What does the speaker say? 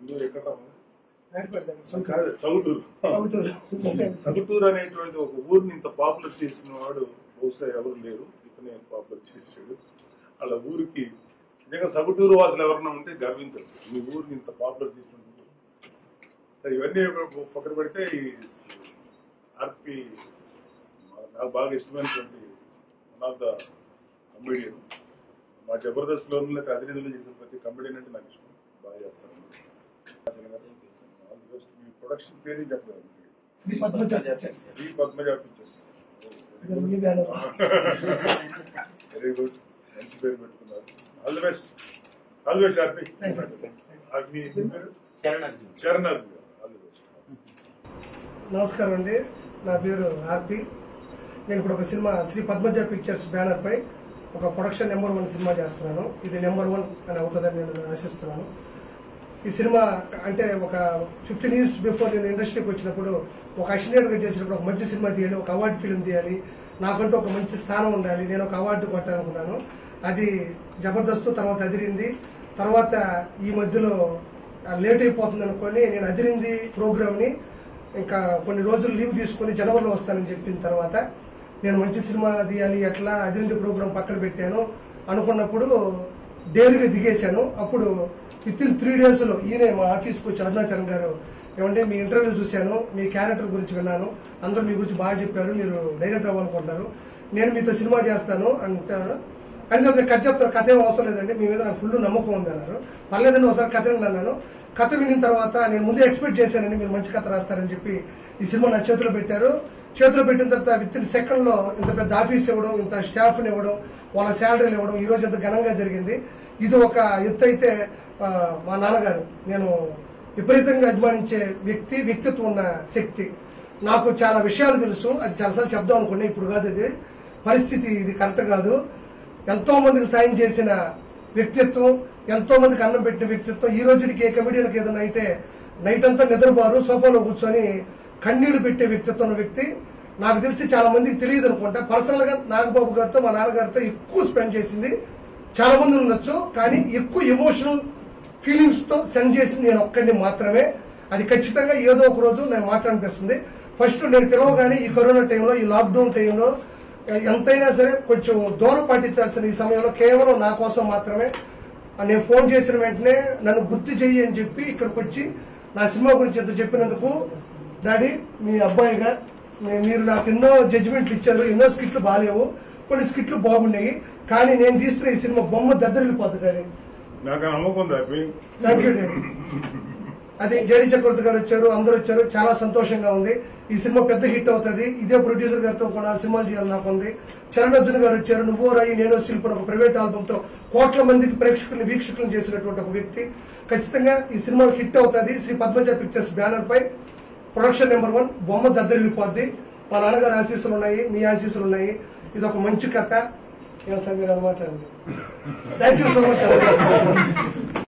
ఇందూరు ఎక్కడ రావాలి? నాటిపడ్డాను కాదు సౌటూరు సగటూరు అనేటువంటి ఒక ఊరిని ఇంత పాపులర్ చేసిన వాడు బహుశా ఎవరు లేరు ఇతనే పాపులర్ చేసాడు వాళ్ళ ఊరికి నిజంగా సగటూరు వాసులు ఎవరన్నా ఉంటే గర్వించచ్చు మీ ఊరిని ఇంత పాపులర్ చేసినందుకు సరే ఇవన్నీ పక్కన పెడితే ఈ ఆర్పి నాకు బాగా ఇష్టమైనటువంటి వన్ ఆఫ్ ద కమెడియన్ మా జబర్దస్త్ లో అధినిధులు చేసిన ప్రతి కమెడియన్ అంటే నాకు ఇష్టం బాగా చేస్తాను ఆల్ ది బెస్ట్ మీ ప్రొడక్షన్ పేరు చెప్పలేదు శ్రీ పద్మజ పిక్చర్స్ శ్రీ పద్మజ పిక్చర్స్ ఇది మీ బ్యానర్ వెరీ గుడ్ మంచి పేరు పెట్టుకున్నారు all the best all the best RP Thank you. RP మీ పేరు Saran Arjun Charan RP all the best నమస్కారం అండి నా పేరు ఆర్పి నేను ఇప్పుడు ఒక సినిమా శ్రీ పద్మజ పిక్చర్స్ బ్యానర్ పై ఒక ప్రొడక్షన్ నెంబర్ వన్ సినిమా చేస్తున్నాను ఇది నెంబర్ వన్ అని అవుతుందని నేను ఆశిస్తున్నాను ఈ సినిమా అంటే ఒక ఫిఫ్టీన్ ఇయర్స్ బిఫోర్ నేను ఇండస్ట్రీకి వచ్చినప్పుడు ఒక అసినేట్గా చేసినప్పుడు ఒక మంచి సినిమా తీయాలి ఒక అవార్డు ఫిల్మ్ తీయాలి నాకంటూ ఒక మంచి స్థానం ఉండాలి నేను ఒక అవార్డు కొట్టాలనుకున్నాను అది జబర్దస్త్ తర్వాత అదిరింది తర్వాత ఈ మధ్యలో లేట్ అయిపోతుంది అనుకొని నేను అదిరింది ప్రోగ్రామ్ ని ఇంకా కొన్ని రోజులు లీవ్ తీసుకుని జనవరిలో వస్తానని చెప్పిన తర్వాత నేను మంచి సినిమా తీయాలి ఎట్లా అదిరింది ప్రోగ్రామ్ పక్కన పెట్టాను అనుకున్నప్పుడు డేరుగా దిగేశాను అప్పుడు విత్ ఇన్ త్రీ డేస్ లో ఈయన మా ఆఫీస్కి వచ్చి అరుణాచలం గారు ఏమంటే మీ ఇంటర్వ్యూ చూశాను మీ క్యారెక్టర్ గురించి విన్నాను అందరూ మీ గురించి బాగా చెప్పారు మీరు డైరెక్టర్ అవ్వాలనుకుంటున్నారు నేను మీతో సినిమా చేస్తాను అంటాను అని చెప్తే కథ చెప్తారు కథ ఏం అవసరం లేదండి మీ మీద నాకు ఫుల్ నమ్మకం ఉంది అన్నారు పర్లేదండి ఒకసారి కథ విని అన్నాను కథ వినిన తర్వాత నేను ముందే ఎక్స్పెక్ట్ చేశానండి మీరు మంచి కథ రాస్తారని చెప్పి ఈ సినిమా నా చేతిలో పెట్టారు చేతిలో పెట్టిన తర్వాత విత్ ఇన్ సెకండ్ లో ఇంత పెద్ద ఆఫీస్ ఇవ్వడం ఇంత స్టాఫ్ ఇవ్వడం వాళ్ళ శాలరీలు ఇవ్వడం ఈ రోజు ఇంత ఘనంగా జరిగింది ఇది ఒక ఎత్తు అయితే ఆ, మా నాన్నగారు నేను విపరీతంగా అభిమానించే వ్యక్తి వ్యక్తిత్వం ఉన్న శక్తి నాకు చాలా విషయాలు తెలుసు అది చాలాసార్లు చెప్దాం అనుకున్నా ఇప్పుడు కాదు ఇది పరిస్థితి ఇది కరెక్ట్ కాదు ఎంతో మందికి సాయం చేసిన వ్యక్తిత్వం ఎంతో మందికి అన్నం పెట్టిన వ్యక్తిత్వం ఈ రోజుకి ఏ కమిడియన్కి ఏదైనా అయితే నైట్ అంతా నిద్రపోరు సోఫాలో కూర్చొని కన్నీళ్లు పెట్టే వ్యక్తిత్వం ఉన్న వ్యక్తి నాకు తెలిసి చాలా మందికి తెలియదు అనుకుంటా పర్సనల్ గా నాగబాబు గారితో మా నాన్నగారితో ఎక్కువ స్పెండ్ చేసింది చాలా మంది ఉండొచ్చు కానీ ఎక్కువ ఎమోషనల్ ఫీలింగ్స్ తో సెండ్ చేసింది నేను ఒక్కడిని మాత్రమే అది ఖచ్చితంగా ఏదో ఒక రోజు నేను మాట్లాడిపిస్తుంది ఫస్ట్ నేను పిలవగానే ఈ కరోనా టైంలో ఈ లాక్డౌన్ టైంలో ఎంతైనా సరే కొంచెం దూరం పాటించాల్సిన ఈ సమయంలో కేవలం నా కోసం మాత్రమే నేను ఫోన్ చేసిన వెంటనే నన్ను గుర్తు చెయ్యి అని చెప్పి ఇక్కడికి వచ్చి నా సినిమా గురించి ఎంత చెప్పినందుకు డాడీ మీ అబ్బాయిగా మీ- మీరు నాకు ఎన్నో జడ్జిమెంట్లు ఇచ్చారు ఎన్నో స్కిట్లు బాగాలేవు కొన్ని స్కిట్లు బాగున్నాయి కానీ నేను తీస్తున్న ఈ సినిమా బొమ్మ దద్దరిల్లిపోతుంది డాడీ నాకు ఆ నమ్మకం ఉంది ఆర్పి థ్యాంక్ యూ డాడీ అది జేడి చక్రవర్తి గారు వచ్చారు అందరూ వచ్చారు చాలా సంతోషంగా ఉంది ఈ సినిమా పెద్ద హిట్ అవుతుంది ఇదే ప్రొడ్యూసర్ గారితో కూడా సినిమాలు చేయాలని నాకు ఉంది చరణ్ అర్జున్ గారు వచ్చారు నువ్వో రాయి నేను శిల్పుడు ఒక ప్రైవేట్ ఆల్బమ్ తో కోట్ల మందికి ప్రేక్షకుల్ని వీక్షకులను చేసినటువంటి ఒక వ్యక్తి ఖచ్చితంగా ఈ సినిమా హిట్ అవుతుంది శ్రీ పద్మజ పిక్చర్స్ బ్యానర్ పై ప్రొడక్షన్ నెంబర్ వన్ బొమ్మ దద్దరిల్లిపోద్ది మా నాన్నగారు ఆశీస్సులు ఉన్నాయి మీ ఆశీస్సులు ఉన్నాయి ఇది ఒక మంచి కథ ఏం సార్ మీరు అనమాట థ్యాంక్ యూ సో మచ్